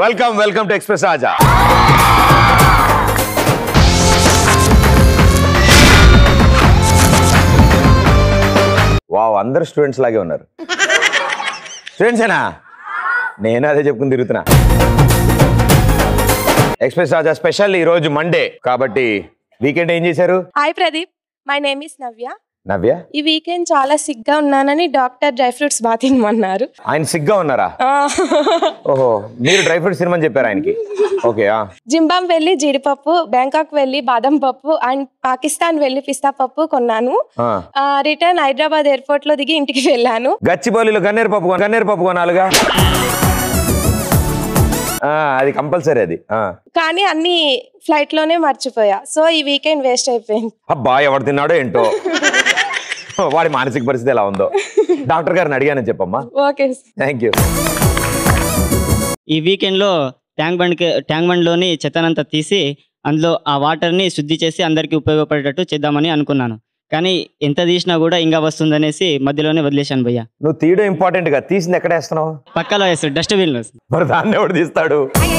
Welcome welcome to Express Raja wow అందరు students లాగే ఉన్నారు స్టూడెంట్సేనా నేను అదే చెప్పుకుని తిరుగుతున్నా ఎక్స్ప్రెస్ రాజా స్పెషల్ ఈ రోజు మండే కాబట్టి వీకెండ్ ఏం చేశారు hi Pradeep my name is Navya Navya ఈ వీకెండ్ చాలా సిగ్గా ఉన్నానని డాక్టర్ డ్రై ఫ్రూట్స్ బాగా తినమన్నారు ఆయన సిగ్గా ఉన్నారా ఆ, ఓహో మీరు డ్రై ఫ్రూట్స్ తినమని చెప్పారు ఆయనకి ఓకే ఆ. జింబాబ్ వెళ్ళి జీడిపప్పు బ్యాంకాక్ వెళ్ళి బాదం పప్పు అండ్ పాకిస్తాన్ వెళ్ళి పిస్తా పప్పు కొన్నాను ఆ. రిటర్న్ హైదరాబాద్ ఎయిర్పోర్ట్ లో దిగి ఇంటికి వెళ్ళాను గచ్చిబౌలిలో గన్నేరు పప్పు కొన- గన్నేరు పప్పు కొనాలిగా ఆ, అది కంపల్సరీ అది ఆ. కానీ అన్ని ఫ్లైట్ లోనే మర్చిపోయా సో ఈ వీకెండ్ వేస్ట్ అయిపోయింది అబ్బా ఎవడు తిన్నాడో ఏంటో వాడి మానసిక పరిస్థితి ఎలా ఉందో డాక్టర్ గారిని అడిగానని చెప్పమ్మా ఓకే థ్యాంక్ యూ ఈ వీకెండ్లో ట్యాంక్ బండ్కి ట్యాంక్ బండ్లోని చెత్తనంతా తీసి అందులో ఆ వాటర్ని శుద్ధి చేసి అందరికీ ఉపయోగపడేటట్టు చేద్దామని అనుకున్నాను కానీ ఎంత తీసినా కూడా ఇంకా వస్తుందనేసి మధ్యలోనే వదిలేశాను భయ్య నువ్వు తీయడం ఇంపార్టెంట్ గా తీసింది ఎక్కడ వేస్తున్నావు పక్కలో వేస్తాడు డస్ట్బిన్లో మరి దాన్ని ఎవడు తీస్తాడు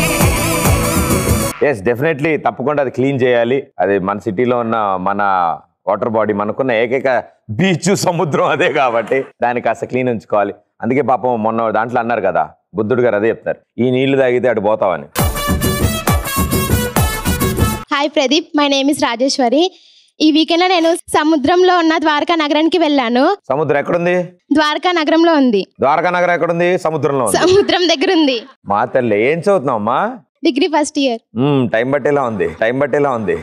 ఎస్ డెఫినెట్లీ తప్పకుండా అది క్లీన్ చేయాలి అది మన సిటీలో ఉన్న మన వాటర్ బాడీ మనకున్న ఏకైక బీచ్ సముద్రం అదే కాబట్టి దాన్ని కాస్త క్లీన్ ఉంచుకోవాలి అందుకే పాపం మొన్న దాంట్లో అన్నారు కదా బుద్ధుడు గారు అదే చెప్తారు ఈ నీళ్లు తాగితే అటు పోతావని hi Pradeep my name is Rajeshwari ఈ వీకెండ్ నేను సముద్రంలో ఉన్న ద్వారకా నగరానికి వెళ్ళాను సముద్రం ఎక్కడుంది ద్వారకా నగరంలో ఉంది ద్వారకా నగరం ఎక్కడుంది సముద్రంలో ఉంది సముద్రం దగ్గర ఉంది మా తల్లి ఏం చదువుతున్నావు అమ్మా డిగ్రీ ఫస్ట్ ఇయర్ టైం బట్టేలా ఉంది టైం బట్టేలా ఉంది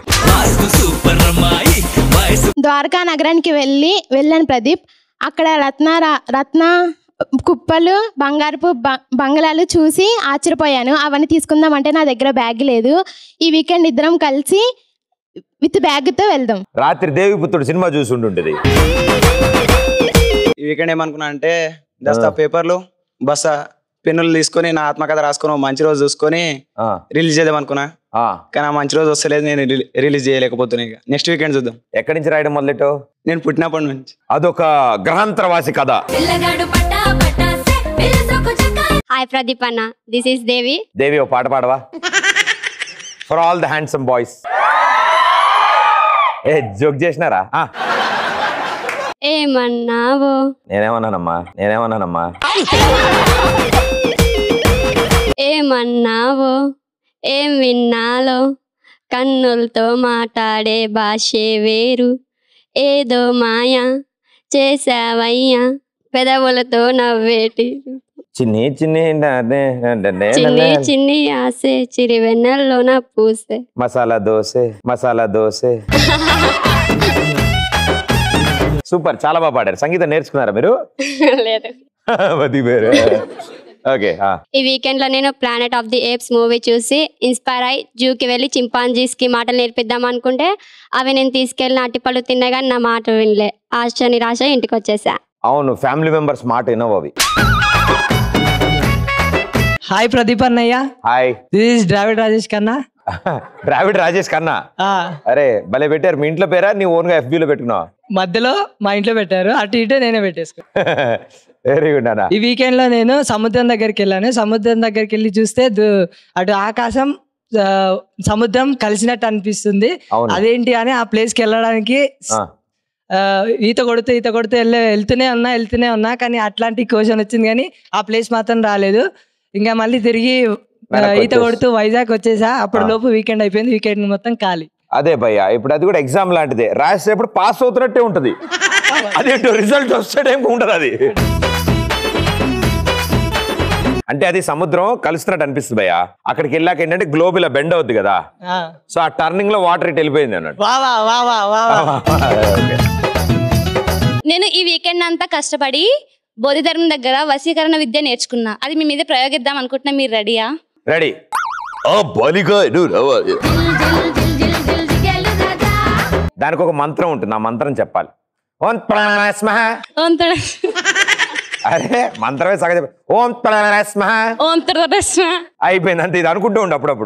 ద్వారకా నగరానికి వెళ్ళి వెళ్ళాను ప్రదీప్ అక్కడ రత్న రా- రత్న కుప్పలు బంగారపు బ- బంగ్లాలు చూసి ఆశ్చర్యపోయాను అవన్నీ తీసుకుందామంటే నా దగ్గర బ్యాగ్ లేదు ఈ వీకెండ్ ఇద్దరం కలిసి విత్ బ్యాగ్తో వెళ్దాం రాత్రి దేవిపుత్రుడు సినిమా చూసి ఉండుంటది ఈ వీకెండ్ ఏమనుకున్నా అంటే దస్తా పేపర్లు బస్స పెన్నులు తీసుకొని నా ఆత్మకథ రాసుకొని ఓ మంచి రోజు చూసుకొని ఆ, రిలీజ్ చేద్దాం అనుకున్నా ఆ. కానీ ఆ మంచి రోజు వస్తలేదు నేను రిలీ- రిలీజ్ చేయలేకపోతున్నా ఇక నెక్స్ట్ వీకెండ్ చూద్దాం ఎక్కడి నుంచి రాయడం మొదలెట్టు నేను పుట్టినప్పటి నుంచి అదొక గ్రహాంతరవాసి కథ హాయ్ ప్రదీప్ అన్న దిస్ ఈస్ దేవి దేవి ఓ పాట పాడవా for all the handsome boys ఏ జోక్ చేసినారా ఆ, ఏమన్నావో నేనేమన్నానమ్మా నేనేమన్నానమ్మా ఏమన్నావో ఏం విన్నాలో కన్నులతో మాట్లాడే భాషే వేరు ఏదో మాయ చేసావయ్యా పెదవులతో నవ్వేటి చిన్ని చిన్ని న- నే- న- న- నే- చిన్ని న- చిన్ని ఆసే చిరివెన్నెల్లోన పూసే మసాలా దోశ మసాలా దోశ సూపర్ చాలా బాగా పాడారు సంగీతం నేర్చుకున్నారా మీరు లేదు అది వేరే ఓకే ఈ వీకెండ్ లో నేను Planet of the Apes movie చూసి ఇన్స్పైర్ అయి జూకి వెళ్ళి చింపాంజీస్ కి మాటలు నేర్పిద్దాం అనుకుంటే అవి నేను తీసుకెళ్ళిన అట్టిపళ్ళు తిన్నా కానీ నా మాట వినలే ఆశ నిరాశ ఇంటికి వచ్చేసా అవును ఫ్యామిలీ మెంబర్స్ మాట వినవు అవి హాయ్ ప్రదీప్ అన్నయ్య hi this is Dravid Rajesh కన్నా ద్రావిడ్ రాజేష్ కన్నా ఆ, అరే భలే పెట్టారు మీ ఇంట్లో పేరా నీ ఓన్ గా FB లో పెట్టుకున్నావు మధ్యలో మా ఇంట్లో పెట్టారు అటు ఇటు నేనే పెట్టేసుకో వెరీ గుడ్ అన్న ఈ వీకెండ్ లో నేను సముద్రం దగ్గరికి వెళ్ళాను సముద్రం దగ్గరికి వెళ్ళి చూస్తే దు- అటు ఆకాశం ఆ, సముద్రం కలిసినట్టు అనిపిస్తుంది అవును. అదేంటి అని ఆ ప్లేస్ కి వెళ్ళడానికి ఆ, ఆ, ఈత కొడుతూ ఈత కొడుతూ వెళ్ళే వెళ్తూనే ఉన్నా వెళ్తూనే ఉన్నా కానీ అట్లాంటి క్వశ్చన్ వచ్చింది కానీ ఆ ప్లేస్ మాత్రం రాలేదు ఇంకా మళ్ళీ తిరిగి ఆ, వెనక్కి ఈత వచ్చేసి. కొడుతూ వైజాగ్ వచ్చేసా అప్పుడు ఆ. లోపు వీకెండ్ అయిపోయింది వీకెండ్ మొత్తం ఖాళీ అదే భయ్య ఇప్పుడు అది కూడా ఎగ్జామ్ లాంటిదే రాసేటప్పుడు పాస్ అవుతున్నట్టే ఉంటది అదేంటో రిజల్ట్ వచ్చే టైంకి ఉండదు అది అంటే అది సముద్రం కలుస్తున్నట్టు అనిపిస్తుంది భయ్య అక్కడికి వెళ్ళాక ఏంటంటే గ్లోబ్ ఇలా బెండ్ అవుద్ది కదా ఆ. సో ఆ టర్నింగ్ లో వాటర్ ఇటు వెళ్ళిపోయింది అన్నట్టు వా వా వా వా వా వా. ఓకే. నేను ఈ వీకెండ్ అంతా కష్టపడి బోధిధర్మం దగ్గర వశీకరణ విద్య నేర్చుకున్నా అది మీ మీద ప్రయోగిద్దాం అనుకుంటున్నా మీరు రెడీయా రెడీ ఓ బాలిక నువ్వు రావాలి. దానికి ఒక మంత్రం ఉంటుంది ఆ మంత్రం చెప్పాలి ఓం ప్రణస్మః. ఓం తడ అరే మంత్రమే సగ చెప్ప ఓం ప్రణస్మః. ఓం తడస్మ అయిపోయింది అంతే ఇది అనుకుంటూ ఉండు అప్పుడప్పుడు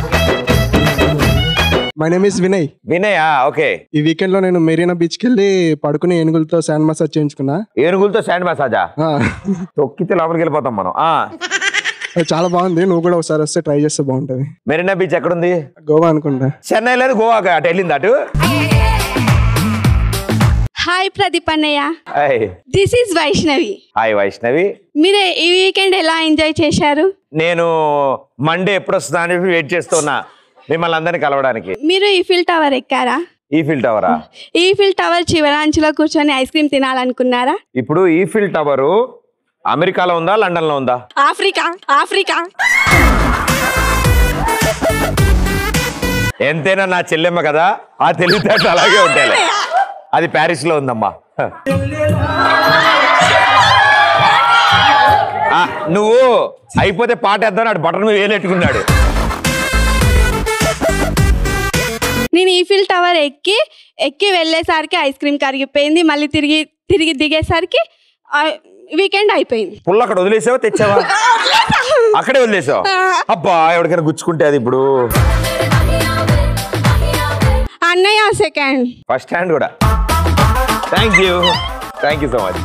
my name is Vinay Vinay okay ఈ వీకెండ్ లో నేను మెరీనా బీచ్ కి వెళ్ళి పడుకుని ఏనుగులతో శాండ్ మసాజ్ చేయించుకున్నా ఏనుగులతో శాండ్ మసాజా ఆ, తొక్కితే లోపలికి వెళ్ళిపోతాం మనం ఆ అది చాలా బాగుంది నువ్వు కూడా ఒకసారి వస్తే ట్రై చేస్తే బాగుంటుంది మెరీనా బీచ్ ఎక్కడుంది గోవా అనుకుంటా చెన్నై లేదు గోవా అటు వెళ్ళింది అటు హాయ్ ప్రదీప్ అన్నయ్య hi this is Vaishnavi hi Vaishnavi మీరు ఈ వీకెండ్ ఎలా ఎంజాయ్ చేశారు నేను మండే ఎప్పుడు వస్తుందా అని వెయిట్ చేస్తున్నా మిమ్మల్ని అందరినీ కలవడానికి మీరు ఈఫిల్ టవర్ ఎక్కారా ఈఫిల్ టవరా ఈఫిల్ టవర్ చివర అంచులో కూర్చొని ఐస్ క్రీమ్ తినాలనుకున్నారా ఇప్పుడు ఈఫిల్ టవరు అమెరికాలో ఉందా లండన్ లో ఉందా ఆఫ్రికా ఆఫ్రికా ఎంతైనా నా చెల్లెమ్మ కదా ఆ తెలివితేటలు అలాగే ఉంటాయి అది ప్యారిస్ లో ఉందమ్మా ఆ, నువ్వు అయిపోతే పాట వేద్దాం నాడు బటన్ మీద వేలెట్టుకున్నాడు నేను ఈఫిల్ టవర్ ఎక్కి ఎక్కి వెళ్ళేసరికి ఐస్ క్రీమ్ కరిగిపోయింది మళ్ళీ తిరిగి తిరిగి దిగేసరికి వీకెండ్ అయిపోయింది పుల్ల అక్కడ వదిలేసావా తెచ్చావా అక్కడే వదిలేసావు అబ్బా ఎవరికైనా గుచ్చుకుంటే అది ఇప్పుడు అన్నయ్య సెకండ్ ఫస్ట్ హ్యాండ్ కూడా thank you thank you so much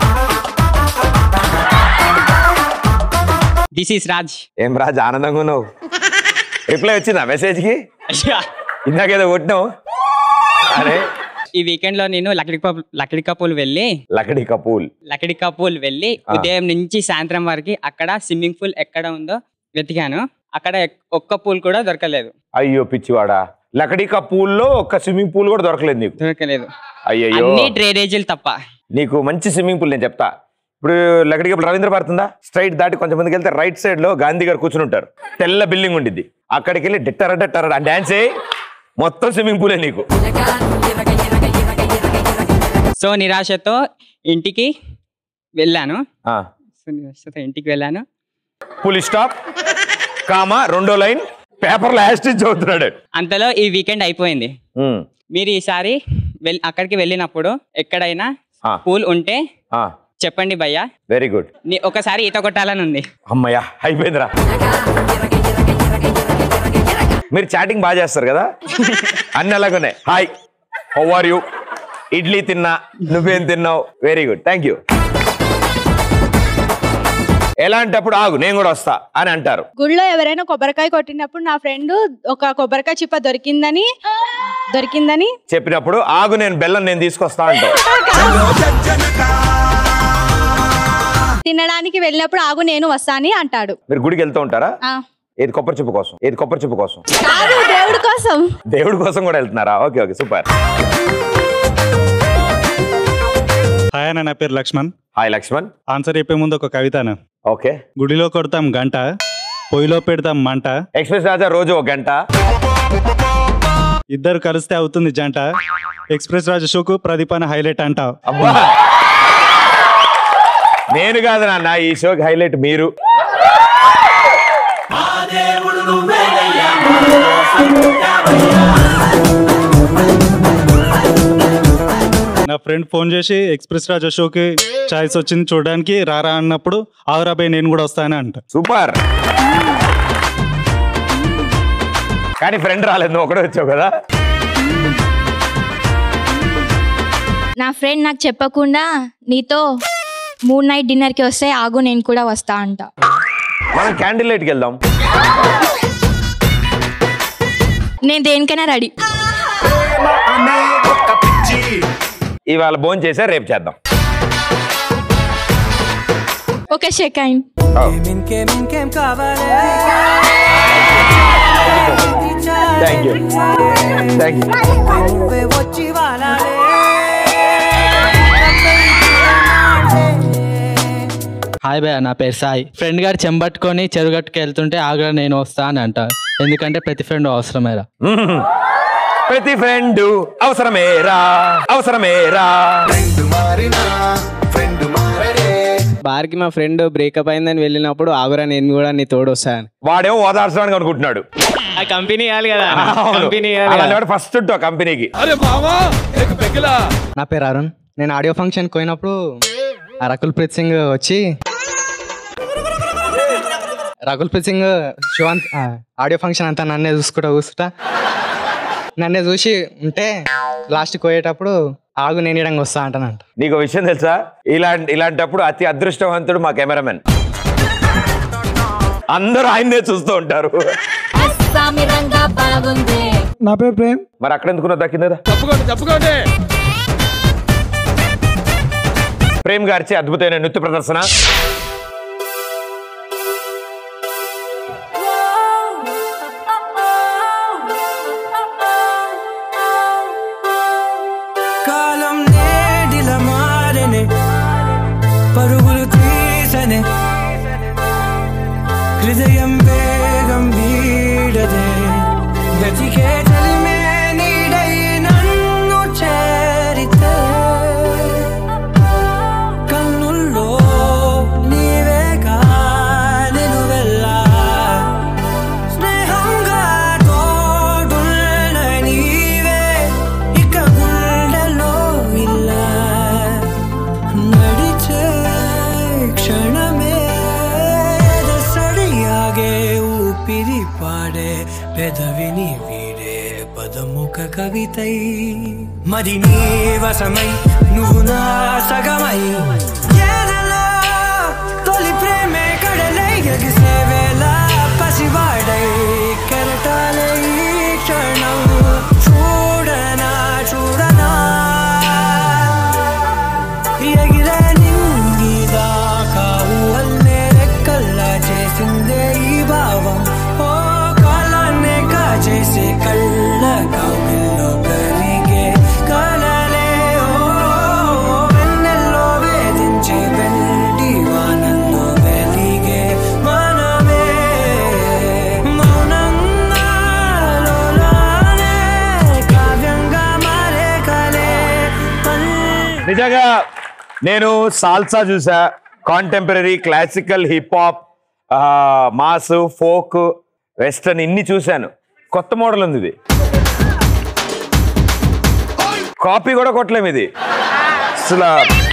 this is Raj ఏం రాజు ఆనందంగా ఉన్నావు రిప్లై వచ్చిందా మెసేజ్కి ఇందాకేదో కొట్టినావు అరే ఈ వీకెండ్ లో నేను లకడి కప్- లకడి కపూల్ వెళ్ళి లకడి కపూల్ లకడి కపూల్ వెళ్ళి ఆ. ఉదయం నుంచి సాయంత్రం వరకు అక్కడ స్విమ్మింగ్ పూల్ ఎక్కడ ఉందో వెతికాను అక్కడ ఎక్- ఒక్క పూల్ కూడా దొరకలేదు అయ్యో పిచ్చివాడా లకడీ పూల్లో ఒక స్విమ్మింగ్ పూల్ కూడా దొరకలేదు నీకు దొరకలేదు అయ్యయ్యో అన్ని డ్రైనేజీలు తప్ప నీకు మంచి స్విమ్మింగ్ పూల్ నేను చెప్తా ఇప్పుడు లకడీ కప్పులు రవీంద్ర భారత్ ఉందా స్ట్రైట్ దాటి కొంచెం ముందుకు వెళ్తే రైట్ సైడ్ లో గాంధీ గారు కూర్చుని ఉంటారు తెల్ల బిల్డింగ్ ఉండిద్ది అక్కడికి వెళ్ళి డిట్టర డిట్టర డాన్స్ అయ్యి మొత్తం స్విమ్మింగ్ పూలే నీకు సో నిరాశతో ఇంటికి వెళ్ళాను ఆ, సో నిరాశతో ఇంటికి వెళ్ళాను ఫుల్ స్టాప్ కామా రెండో లైన్ పేపర్లో హ్యాస్టిచ్ చదువుతున్నాడు అంతలో ఈ వీకెండ్ అయిపోయింది ఉమ్, మీరు ఈసారి వెల్ అక్కడికి వెళ్ళినప్పుడు ఎక్కడైనా ఆ. పూల్ ఉంటే ఆ, చెప్పండి భయ్యా వెరీ గుడ్ నీ- ఒకసారి ఈత కొట్టాలని ఉంది అమ్మయ్యా అయిపోయిందిరా మీరు చాటింగ్ బాగా చేస్తారు కదా అన్ని అలాగున్నాయి hi how are you idli తిన్నా నువ్వేం తిన్నావు వెరీ గుడ్ థ్యాంక్ యూ ఎలాంటప్పుడు ఆగు నేను కూడా వస్తా అని అంటారు గుళ్ళో ఎవరైనా కొబ్బరికాయ కొట్టినప్పుడు నా ఫ్రెండ్ ఒక కొబ్బరికాయ చిప్ప దొరికిందని దొరికిందని చెప్పినప్పుడు ఆగు నేను బెల్లం నేను తీసుకొస్తా అంటావు తినడానికి వెళ్ళినప్పుడు ఆగు నేను వస్తా అని అంటాడు మీరు గుడికి వెళ్తూ ఉంటారా ఆ. ఏది కొబ్బరి చెప్పు కోసం ఏది కొబ్బరి చెప్పు కోసం కాదు దేవుడి కోసం దేవుడి కోసం కూడా వెళ్తున్నారా ఓకే ఓకే సూపర్ హాయ్ అన్న నా పేరు లక్ష్మణ్ హాయ్ లక్ష్మణ్ ఆన్సర్ చెప్పే ముందు ఒక కవిత అన్న ఓకే గుడిలో కొడతాం గంట పొయ్యిలో పెడతాం మంట ఎక్స్ప్రెస్ రాజా రోజు ఒక గంట ఇద్దరు కలిస్తే అవుతుంది జంట ఎక్స్ప్రెస్ రాజు షోకు ప్రదీపాన హైలైట్ అంట అబ్బా నేను కాదు నాన్న ఈ షోకి హైలైట్ మీరు నా ఫ్రెండ్ ఫోన్ చేసి ఎక్స్ప్రెస్ రాజు షోకి ఛాయిస్ వచ్చింది చూడడానికి రారా అన్నప్పుడు ఆవురాబాయ్ నేను కూడా వస్తానని అంట సూపర్ కానీ ఫ్రెండ్ రాలేదు నువ్వు ఒకడే వచ్చావు కదా నా ఫ్రెండ్ నాకు చెప్పకుండా నీతో మూడ్ నైట్ డిన్నర్కి వస్తే ఆగు నేను కూడా వస్తా అంట మనం క్యాండిల్ లైట్కి వెళ్దాం నేను దేనికైనా రెడీ ఇవాళ భోజనం చేసా రేపు చేద్దాం ఒక second thank you thank you hi భయ్య నా పేరు సాయి ఫ్రెండ్ గారు చెంబట్టుకొని చెరుగట్టుకు వెళ్తుంటే ఆగ్రా నేను వస్తా అని అంట ఎందుకంటే ప్రతి ఫ్రెండ్ అవసరమేరా ప్రతి ఫ్రెండ్ అవసరమేరా అవసరమేరా బార్కి మా ఫ్రెండ్ బ్రేకప్ అయిందని వెళ్ళినప్పుడు ఆగురా నేను కూడా నీ తోడు వస్తాను వాడేమో ఓదార్చడానికి అనుకుంటున్నాడు ఆ కంపెనీ ఇవ్వాలి కదా అవును. కంపెనీ అలాంటి వాడు ఫస్ట్ ఉంటావు కంపెనీకి నా పేరు అరుణ్ నేను ఆడియో ఫంక్షన్ పోయినప్పుడు ఆ రకుల్ ప్రీత్ సింగ్ వచ్చి రకుల్ ప్రీత్ సింగ్ షో అంత ఆ, ఆడియో ఫంక్షన్ అంతా నన్నే చూసుకుంటా చూసుకుంటా నన్నే చూసి ఉంటే లాస్ట్కి పోయేటప్పుడు ఆగు నేను ఇడంగా వస్తా అంటానంట నీకు ఒక విషయం తెలుసా ఇలాంటి ఇలాంటప్పుడు అతి అదృష్టవంతుడు మా కెమెరామెన్ అందరూ ఆయన్నే చూస్తూ ఉంటారు బాగుంది నా పేరు ప్రేమ్ మరి అక్కడ ఎందుకున్నా దక్కిందా తప్పుకోండి తప్పుకోండి ప్రేమ్ గారిచే అద్భుతమైన నృత్య ప్రదర్శన కాలం నేడిల మారనే పరుగులు తీసనే హృదయం వేగం వీడదే గతికే తలిమే నీడై నన్ను చేరితే కన్నుల్లో నీవేగా నిలువెల్లా స్నేహంగా తోడున్న నీవే ఇక గుండెలో ఇలా నడిచే క్షణమే సడియాగే ఊపిరి పాడే పెదవిని వీడే పదముఖ కవితై మరి నీ వశమై నువ్వు నా సగమై ఏదలా తొలి ప్రేమే కడలై ఎగిసే వేళ పసివాడై కెరటాలై క్షణం చూడనా చూడనా ఎగిరే నింగిదాకా ఊహల్లే రెక్కల్లా చేసిందే ఈ భావం ఓ కాలాన్నే కాచేసే కళ్ళ కౌగిల్లో కరిగే కలలే ఓ వెన్నెల్లో వేధించే వెండి వానల్లో వెలిగే మనమే మౌనంగా లోలానే కావ్యంగా మారే కలే నిజంగా నేను సాల్సా చూసా contemporary classical hip hop mass folk western ఇన్ని చూశాను కొత్త మోడల్ ఉంది ఇది కాపీ కూడా కొట్టలేము ఇది అసలు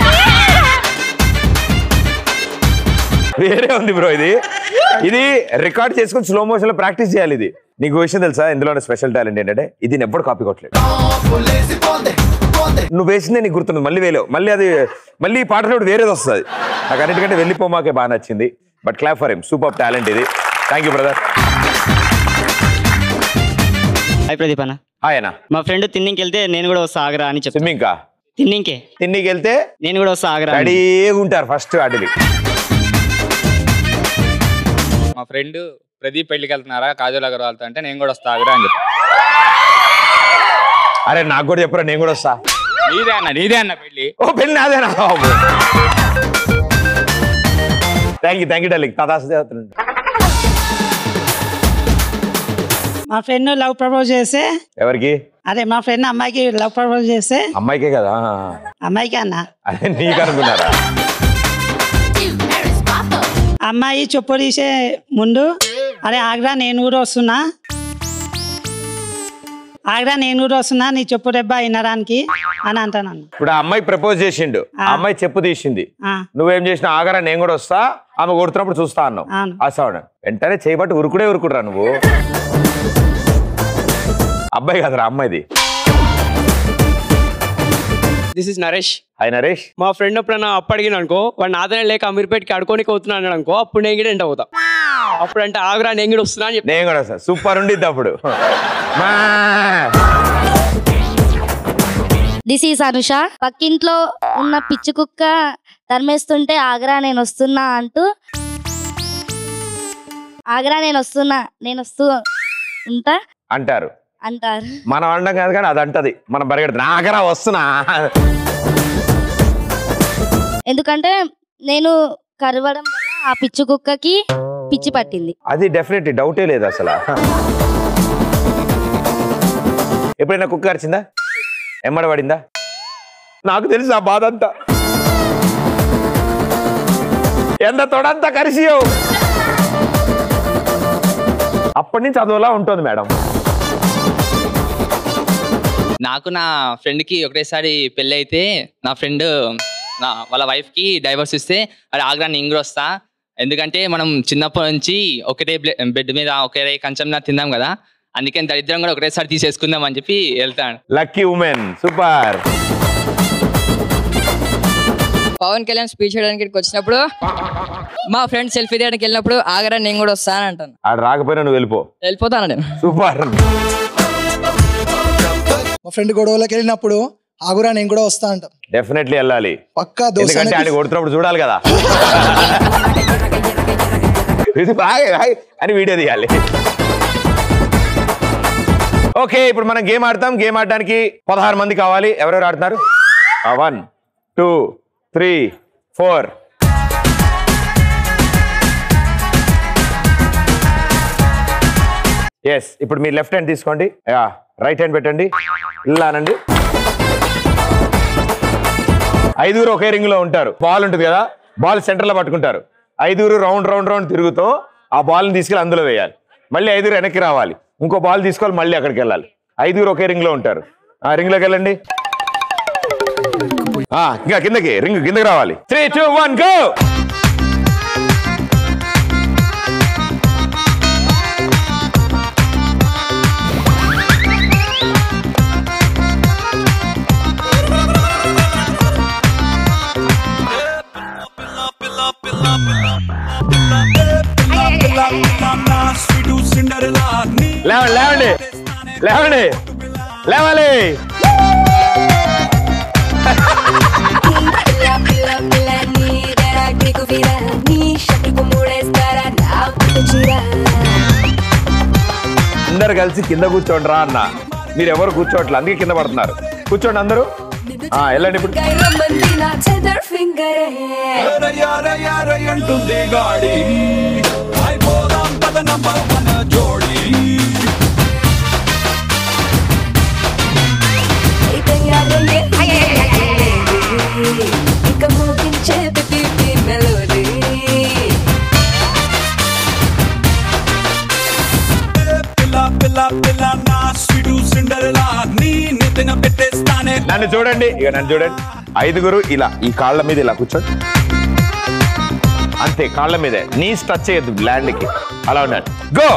వేరే ఉంది బ్రో ఇది ఇది రికార్డ్ చేసుకుని స్లో మోషన్ లో ప్రాక్టీస్ చేయాలి ఇది నీకు విషయం తెలుసా ఇందులో స్పెషల్ టాలెంట్ ఏంటంటే ఇది నేను ఎప్పుడు కాపీ కొట్టలేదు నువ్వు వేసిందే నీకు గుర్తుంది మళ్ళీ వేలేవు మళ్ళీ అది మళ్ళీ ఈ పాటలో వేరేది వస్తుంది నాకు అన్నిటికంటే వెళ్ళిపోమాకే బాగా నచ్చింది but clap for him super talent ఇది thank you brother hi Pradeep అన్న హాయ్ అన్న మా ఫ్రెండ్ తిన్నింకి వెళ్తే నేను కూడా వస్తా ఆగరా అని చెప్పి స్విమ్మింగ్ కా తిన్నింకే తిన్నికి వెళ్తే నేను కూడా వస్తా ఆగరా అని. రెడీగా ఉంటారు ఫస్ట్ వాటికి మా ఫ్రెండ్ ప్రదీప్ పెళ్లికి వెళ్తున్నారా కాజల్ అగర్వాల్తో అంటే నేను కూడా వస్తా ఆగురా అని చెప్పి అరే నాకు కూడా చెప్పరా నేను కూడా వస్తా నీదే అన్న నీదే అన్న పెళ్లి ఓ పెళ్ళి నాదేనా thank you thank you darling తాతా మా ఫ్రెండ్ లవ్ ప్రపోజ్ చేస్తే ఎవరికి అదే మా ఫ్రెండ్ అమ్మాయికి లవ్ ప్రపోజ్ చేస్తే అమ్మాయికే కదా అమ్మాయికి అన్న అదే నీకు అనుకున్నారా అమ్మాయి చెప్పు తీసే ముందు అరే ఆగ్రా నేను కూడా వస్తున్నా ఆగ్రా నేను కూడా వస్తున్నా నీ చెప్పు దెబ్బ వినడానికి అని అంటాను అన్న ఇప్పుడు ఆ అమ్మాయి ప్రపోజ్ చేసిండు ఆ అమ్మాయి చెప్పు తీసింది ఆ. నువ్వేం చేసినా ఆగరా నేను కూడా వస్తా ఆమె కొడుతున్నప్పుడు చూస్తా అన్నావు అవును. ఆ సౌండ్ వెంటనే చేయబట్టి ఉరుకుడే ఉరుకుడురా నువ్వు అబ్బాయి కదరా అమ్మాయిది this is Naresh hi Naresh మా ఫ్రెండ్ ఎప్పుడైనా అప్పు అడిగిన అనుకో వాడు నాదనే లేక అమీర్పేట్కి అడుకోనికి అవుతున్నాను అనుకో అప్పుడు నేను కూడా ఎంట అవుతా అప్పుడు అంటే ఆగురా నేను కూడా వస్తున్నా అని చెప్పి నేను కూడా వస్తా సూపర్ ఉండిద్ది అప్పుడు మా. దిస్ ఈస్ అనుష పక్కింట్లో ఉన్న పిచ్చి కుక్క తరిమేస్తుంటే ఆగ్రా నేను వస్తున్నా అంటూ ఆగ్రా నేను వస్తున్నా నేను వస్తూ ఉంటా అంటారు అంటారు మనం అనడం కాదు కానీ అది అంటది మనం పరిగెడుతున్నా ఆగరా వస్తున్నా ఎందుకంటే నేను కరవడం వల్ల ఆ పిచ్చి కుక్కకి పిచ్చి పట్టింది అది డెఫినెట్లీ డౌటే లేదు అసలు ఎప్పుడైనా కుక్క అరిచిందా ఎమ్మడ పడిందా నాకు తెలుసు ఆ బాధ అంతా ఎంత తొడంతా కరిసియో అప్పటి నుంచి అదోలా ఉంటుంది మేడం నాకు నా ఫ్రెండ్కి ఒకటేసారి పెళ్ళి అయితే నా ఫ్రెండ్ నా వాళ్ళ వైఫ్కి డైవర్స్ ఇస్తే అది ఆగ్రా నేను కూడా వస్తా ఎందుకంటే మనం చిన్నప్పటి నుంచి ఒకటే బెడ్ మీద ఒకే కంచం మీద తిందాం కదా అందుకని దరిద్రం కూడా ఒకటేసారి తీసేసుకుందాం అని చెప్పి వెళ్తాను lucky women super Pawan Kalyan speech చేయడానికి ఇక్కడికి వచ్చినప్పుడు మా ఫ్రెండ్ సెల్ఫీ తీయడానికి వెళ్ళినప్పుడు ఆగరా నేను కూడా వస్తాను అంటాను ఆడు రాకపోయినా నువ్వు వెళ్ళిపో వెళ్ళిపోతాను నేను సూపర్ మా ఫ్రెండ్ గొడవలోకి వెళ్ళినప్పుడు ఆగురా నేను కూడా వస్తా అంట డెఫినెట్లీ వెళ్ళాలి పక్కా దోశ ఎందుకంటే ఆయన కొడుతున్నప్పుడు చూడాలి కదా ఇది బాగా బాగా అని వీడియో తీయాలి ఓకే ఇప్పుడు మనం గేమ్ ఆడతాం గేమ్ ఆడడానికి పదహారు మంది కావాలి ఎవరెవరు ఆడుతున్నారు one two three four yes ఇప్పుడు మీ లెఫ్ట్ హ్యాండ్ తీసుకోండి రైట్ హ్యాండ్ పెట్టండి ఇలా అనండి ఐదుగురు ఒకే రింగ్ లో ఉంటారు బాల్ ఉంటుంది కదా బాల్ సెంటర్ లో పట్టుకుంటారు ఐదుగురు రౌండ్ రౌండ్ రౌండ్ తిరుగుతూ ఆ బాల్ని తీసుకెళ్ళి అందులో వేయాలి మళ్ళీ ఐదుగురు వెనక్కి రావాలి ఇంకో బాల్ తీసుకోవాలి మళ్ళీ అక్కడికి వెళ్ళాలి ఐదుగురు ఒకే రింగ్ లో ఉంటారు ఆ రింగ్ లోకి వెళ్ళండి ఆ, ఇంకా కిందకి రింగ్ కిందకి రావాలి త్రీ టూ వన్ గో లేవండి లేవండి లేవండి లేవాలి అందరు కలిసి కింద కూర్చోండి రా అన్న మీరు ఎవరు కూర్చోట్లే అందుకే కింద పడుతున్నారు కూర్చోండి అందరూ ఆ, వెళ్ళండి ఇప్పుడు అంటుంది గాడి అయిపోదాం పద నంబర్ వన్ జోడి ఇక మోగించే పిపి మెలోడీ పిల్ల పిల్ల పిల్ల నా స్వీటు సిండరెలా నీ నెత్తిన పెట్టేస్తానే నన్ను చూడండి ఇక నన్ను చూడండి ఐదుగురు ఇలా ఈ కాళ్ళ మీద ఇలా కూర్చోండి అంతే కాళ్ళ మీదే నీస్ టచ్ చేయొద్దు ల్యాండ్ కి అలా ఉండాలి గో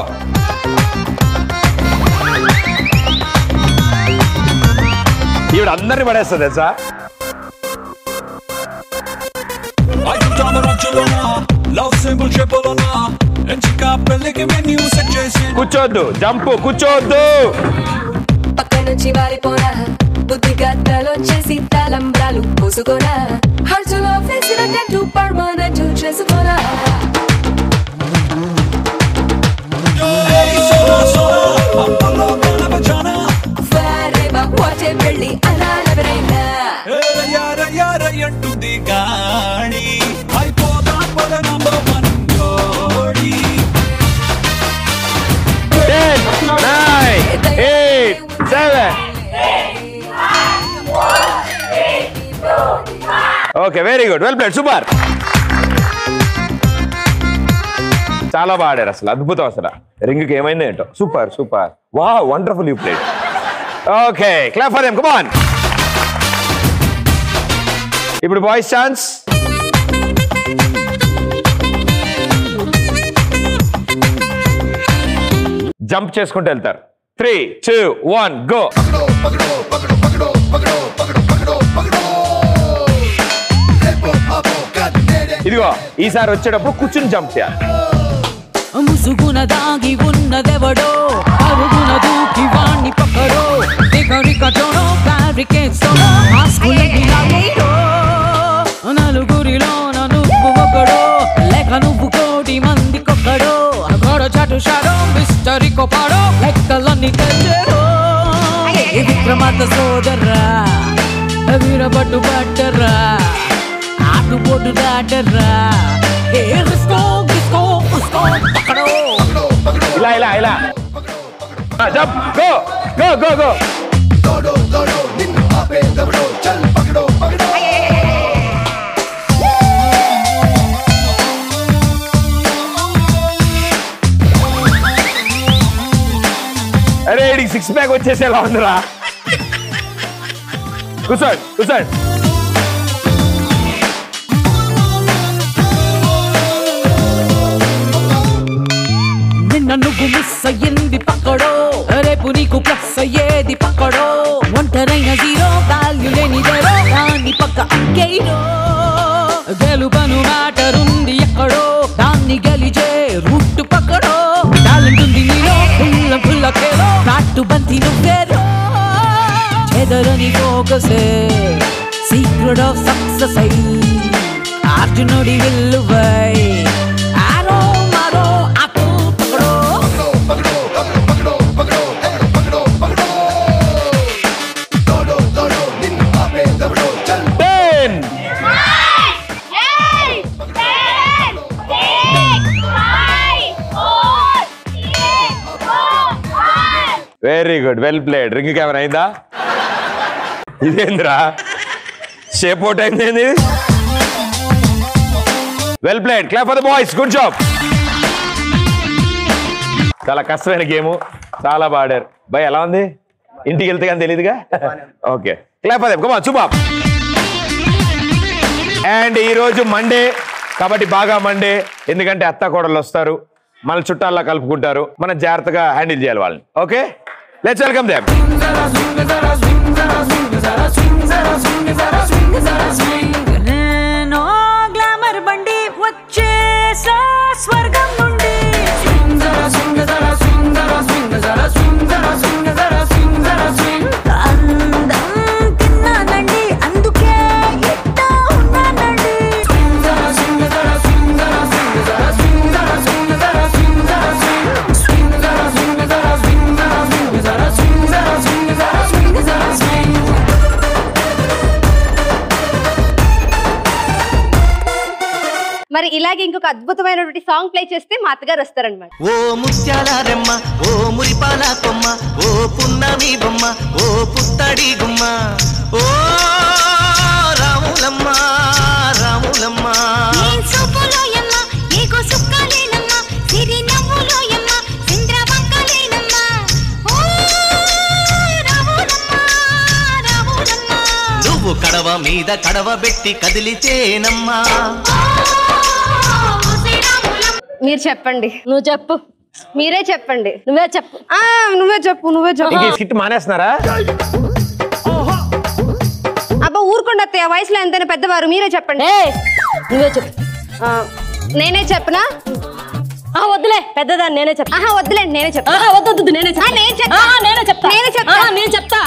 ఈవిడ అందరిని పడేస్తుంది తెలుసా ఐటమ్ రంచులోనా లవ్ సింబల్ చెప్పులోనా ఎంచిక పెళ్ళికి మెన్యూ సెట్ చేసి కూర్చోవద్దు జంపు కూర్చోవద్దు పక్క నుంచి వారిపోనా బుద్ధి గద్దలోంచేసి తలంబ్రాలు పూసుకోనా హర్జులో వేసిన టెంటు పర్మనెంట్ చేసుకోనా వెళ్ళి అనాలెవరైనా అంటుంది గాడి అయిపోతా పద నంబర్ వన్ జోడి ten nine eight seven okay very good well played super చాలా బాగా ఆడారు అసలు అద్భుతం అసలు రింగ్కి ఏమైంది ఏంటో సూపర్ సూపర్ వా wonderful you played okay clap for them come on ఇప్పుడు బాయ్స్ ఛాన్స్ జంప్ చేసుకుంటూ వెళ్తారు త్రీ టూ వన్ గో ఇదిగో ఈసారి వచ్చేటప్పుడు కూర్చుని జంప్ చేయాలి ముసుగున దాగి ఉన్నదెవడో అరుగున దూకి వాణ్ణి పక్కడో రికరికటోనో బ్యారికేడ్స్తోనో ఆస్కులకి లాగేయడో నలుగురిలోన నువ్వు ఒకడో లేక నువ్వు కోటి మందికొక్కడో గోడ చాటు షాడో మిస్టరీ కొపాడో లెక్కలన్నీ తెచ్చడో విక్రమార్క సోదర్రా వీరబట్టు పట్టరా ఆటుపోటు దాటరా ఏ రిస్కో గిస్కో ఉస్కో పక్కడో ఇలా ఇలా ఇలా jump go go go go అరే ఇడికి సిక్స్ ప్యాక్ వచ్చేసేలా ఉందిరా కూర్చోండి కూర్చోండి నిన్న నువ్వు మిస్ అయ్యింది పక్కడో రేపు నీకు ప్లస్ అయ్యేది పక్కడో ఒంటరైన జీరో వాల్యూ లేనిదేరో దాన్ని పక్క అంకేయడో ముద్దు బంతి నువ్వేరో చెదరని ఫోకసే సీక్రెట్ ఆఫ్ సక్సెస్ అయి అర్జునుడి విల్లువై ఆరో మరో అటు పకడో ten very good well played ring camera అయిందా ఇదేంద్రా షేప్ అవుట్ అయింది ఏంది well played clap for the boys good job చాలా కష్టమైన గేమ్ చాలా బాడారు భయ్ ఎలా ఉంది ఇంటికి వెళ్తే కానీ తెలియదుగా ఓకే క్లాప్ ఫర్ దెమ్ కమా చూపాప్ అండ్ ఈ రోజు మండే కాబట్టి బాగా మండే ఎందుకంటే అత్త కోడలు వస్తారు మన చుట్టాల్లో కలుపుకుంటారు మనం జాగ్రత్తగా హ్యాండిల్ చేయాలి వాళ్ళని ఓకే లెట్స్ వెల్కమ్ దెమ్ నేను గ్లామర్ బండి వచ్చేసా స్వర్గం నుండి అందం తిన్నానండి అందుకే ఎట్టా ఉన్నానండి మరి ఇలాగే ఇంకొక అద్భుతమైనటువంటి సాంగ్ ప్లే చేస్తే మా అత్తగారు వస్తారనమాట ఓ ముత్యాల రెమ్మ ఓ మురిపాల కొమ్మ ఓ పున్నమి బొమ్మ ఓ పుత్తడి గుమ్మ ఓ రాములమ్మ రాములమ్మ నువ్వు కడవ మీద కడవ పెట్టి కదిలితేనమ్మా మీరు చెప్పండి నువ్వు చెప్పు మీరే చెప్పండి నువ్వే చెప్పు ఆ నువ్వే చెప్పు నువ్వే ఇంక ఈ చెప్పు స్కిట్ మానేస్తున్నారా అబ్బా ఊరుకోండి అత్తయ్య వయసులో ఎంతైనా పెద్దవారు మీరే చెప్పండి నువ్వే చెప్పు ఆ, నేనే చెప్పనా ఆ, వద్దులే పెద్దదాన్ని నేనే చెప్తా ఆహా వద్దులేండి నేనే చెప్తా వద్దు వద్దు నేనే చెప్తా నేను చెప్తా నేనే చెప్తా నేనే చెప్తా నేను చెప్తా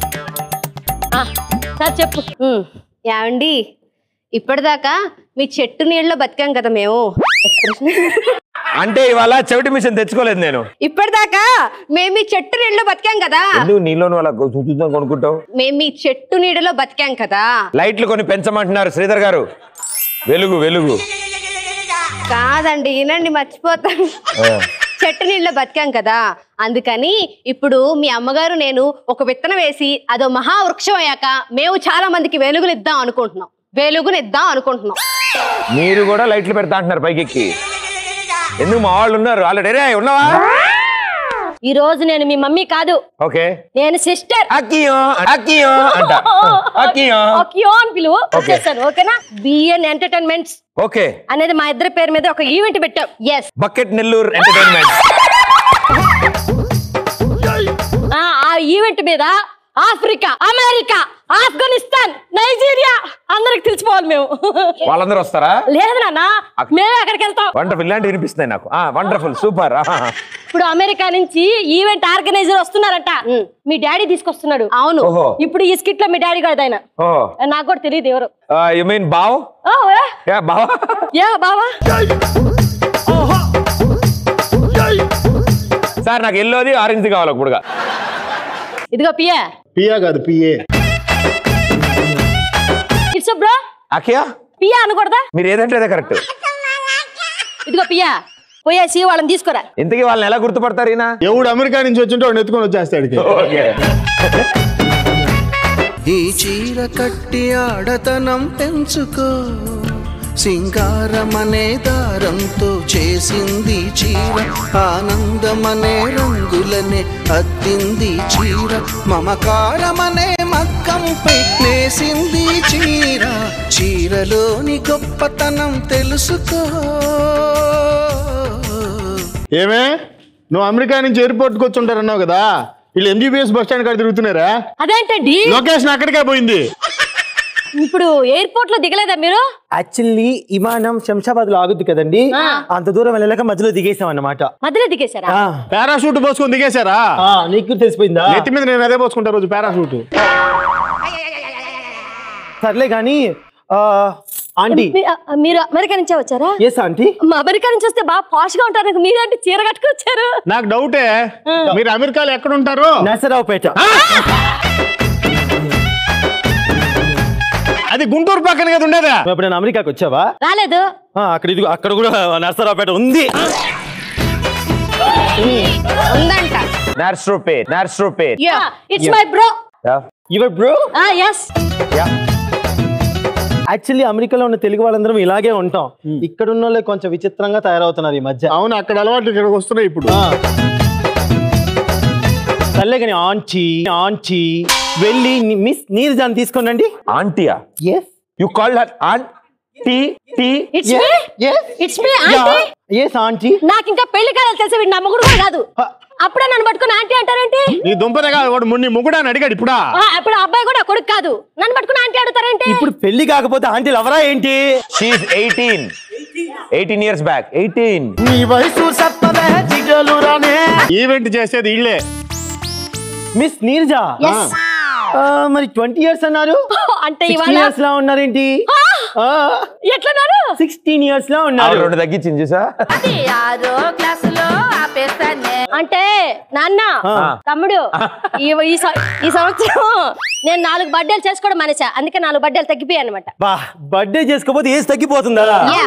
సార్ చెప్పు ఏమండి ఇప్పటిదాకా మీ చెట్టు నీళ్ళలో బతికాం కదా మేము ఎక్స్ప్రెషన్ అంటే ఇవాళ చెవిటి మిషన్ తెచ్చుకోలేదు నేను ఇప్పటిదాకా మేము మీ చెట్టు నీళ్ళలో బతికాం కదా ఎందుకు నీలోని వాళ్ళ చూద్దాం కొనుక్కుంటావు మేము మీ చెట్టు నీడలో బతికాం కదా లైట్లు కొన్ని పెంచమంటున్నారు శ్రీధర్ గారు వెలుగు వెలుగు కాదండి వినండి మర్చిపోతాను ఆ. చెట్టు నీళ్ళలో బతికాం కదా అందుకని ఇప్పుడు మీ అమ్మగారు నేను ఒక విత్తనం వేసి అదో మహావృక్షం అయ్యాక మేము చాలా మందికి వెలుగులు ఇద్దాం అనుకుంటున్నాం వెలుగుని ఇద్దాం అనుకుంటున్నాం మీరు కూడా లైట్లు పెడతా అంటున్నారు పైకెక్కి ఎందుకు మా వాళ్ళు ఉన్నారు ఆల్రెడీ రే ఉన్నావా ఈ రోజు నేను మీ మమ్మీ కాదు ఓకే నేను సిస్టర్ అక్కియో అక్కియో అంట అక్కియో అక్కియో అని పిలువు వచ్చేసాను ఓకేనా బిఎన్ ఎంటర్టైన్మెంట్స్ ఓకే అనేది మా ఇద్దరి పేరు మీద ఒక ఈవెంట్ పెట్టాం ఎస్ బకెట్ నెల్లూరు ఎంటర్టైన్మెంట్ ఆ ఈవెంట్ మీద ఆఫ్రికా అమెరికా ఆఫ్ఘనిస్తాన్ నైజీరియా అందరికి తెలిసిపోవాలి మేము వాళ్ళందరూ వస్తారా లేదు నాన్న మేమే అక్కడికి వెళ్తాం వండర్ఫుల్ ఇలాంటి వినిపిస్తున్నాయి నాకు వండర్ఫుల్ సూపర్ ఇప్పుడు అమెరికా నుంచి ఈవెంట్ ఆర్గనైజర్ వస్తున్నారంట మీ డాడీ తీసుకొస్తున్నాడు అవును ఓహో. ఇప్పుడు ఈ స్కిట్ లో మీ డాడీ కాదు ఆయన ఓ నాకు కూడా తెలియదు ఎవరు యు మీన్ బావ్ ఓ, ఏ? యా బావా యా బావా సార్ నాకు ఎల్లోది ఆరెంజ్ కావాలి ఇప్పుడుగా ఇదిగో పియా పియా కాదు పిఏ ఇట్స్ బ్రో అఖియా పియా అనకూడదా మీరు ఏదంటే అదే కరెక్ట్ ఇదిగో పియా పోయేసి వాళ్ళని తీసుకురా ఇంతకీ వాళ్ళని ఎలా గుర్తుపడతారు ఈయన ఎవడు అమెరికా నుంచి వచ్చింటే వాడిని ఎత్తుకొని వచ్చేస్తాడు ఓకే ఈ చీర కట్టి ఆడతనం పెంచుకో సింగారమనే దారంతో చేసింది చీర ఆనందమనే రంగులనే అద్దింది చీర మమకారమనే మగ్గంపై నేసింది చీర చీరలోని గొప్పతనం తెలుసుకో ఏమే నువ్వు అమెరికా నుంచి ఎయిర్పోర్ట్కి వచ్చి ఉంటారన్నావు కదా వీళ్ళు ఎంజీబీఎస్ బస్ స్టాండ్ కాడ తిరుగుతున్నారా అదేంటండి లొకేషన్ అక్కడికే పోయింది ఇప్పుడు ఎయిర్పోర్ట్ లో దిగలేదా మీరు యాక్చువల్లీ విమానం శంషాబాద్ లో ఆగుద్ది కదండి ఆ. అంత దూరం వెళ్ళలేక మధ్యలో దిగేసాం అన్నమాట మధ్యలో దిగేశారా పారాషూట్ పోసుకొని దిగేశారా నీకు తెలిసిపోయిందా నెత్తి మీద నేను అదే పోసుకుంటా రోజు పారాషూట్ సర్లే కానీ ఆ, ఆంటీ మీ- ఆ, మీరు అమెరికా నుంచే వచ్చారా ఎస్ ఆంటీ మా అమెరికా నుంచి వస్తే బాగా పాష్ గా ఉంటారు మీరేంటి చీర కట్టుకొచ్చారు నాకు డౌటే మీరు అమెరికాలో ఎక్కడ ఉంటారు నరసరావుపేట అది గుంటూరు పక్కన కదా ఉండేదా నువ్వు ఎప్పుడైనా అమెరికాకి వచ్చావా రాలేదు ఆ, అక్కడ ఇది అక్కడ కూడా నరసరావుపేట ఉంది ఉందంట Narsaropet Narsaropet it's my bro your bro yes actually అమెరికాలో ఉన్న తెలుగు వాళ్ళందరం ఇలాగే ఉంటాం ఇక్కడ ఉన్న వాళ్ళే కొంచెం విచిత్రంగా తయారవుతున్నారు ఈ మధ్య అవును అక్కడ అలవాట్లు ఇక్కడికి వస్తున్నాయి ఇప్పుడు సర్లే కానీ ఆంటీ ఆంటీ వెళ్ళి ని- మిస్ నీరజాన్ని తీసుకోనండి ఆంటీయా yes you call her aunty టీ it's me it's me aunty yes aunty నాకు ఇంకా పెళ్లి కాలేదు తెలిసి వీడి నమ్మకుడు కూడా కాదు అప్పుడే నన్ను పట్టుకుని ఆంటీ అంటారేంటి నీ దుంపదే కాదు వాడు మున్ని ముగ్గుడా అని అడిగాడు ఇప్పుడా ఆ, అప్పుడు ఆ అబ్బాయి కూడా కొడుకు కాదు నన్ను పట్టుకుని ఆంటీ అడుగుతారేంటి ఇప్పుడు పెళ్లి కాకపోతే ఆంటీలు ఎవరా ఏంటి షీఈ్ eighteen eighteen years back eighteen నీ వయసు సత్తమే జిగలు రానే ఈవెంట్ చేసేది ఇళ్ళే మిస్ నీరజా Yes. ఆ, మరి ట్వంటీ ఇయర్స్ అన్నారు అంటే సిక్స్టీన్ ఇవాళ ఇయర్స్ లా ఉన్నారేంటి ఎట్లన్నారు సిక్స్టీన్ ఇయర్స్ లా ఉన్నారు రెండు తగ్గించింది చూసా ఆరో క్లాసులో అంటే నాన్న ఆ. తమ్ముడు ఈ ఈ సం- ఈ సంవత్సరం నేను నాలుగు బర్త్డేలు చేసుకోవడం మానేసా అందుకే నాలుగు బర్త్డేలు తగ్గిపోయాయి అనమాట బా బర్త్డే చేసుకోకపోతే ఏజ్ తగ్గిపోతుందా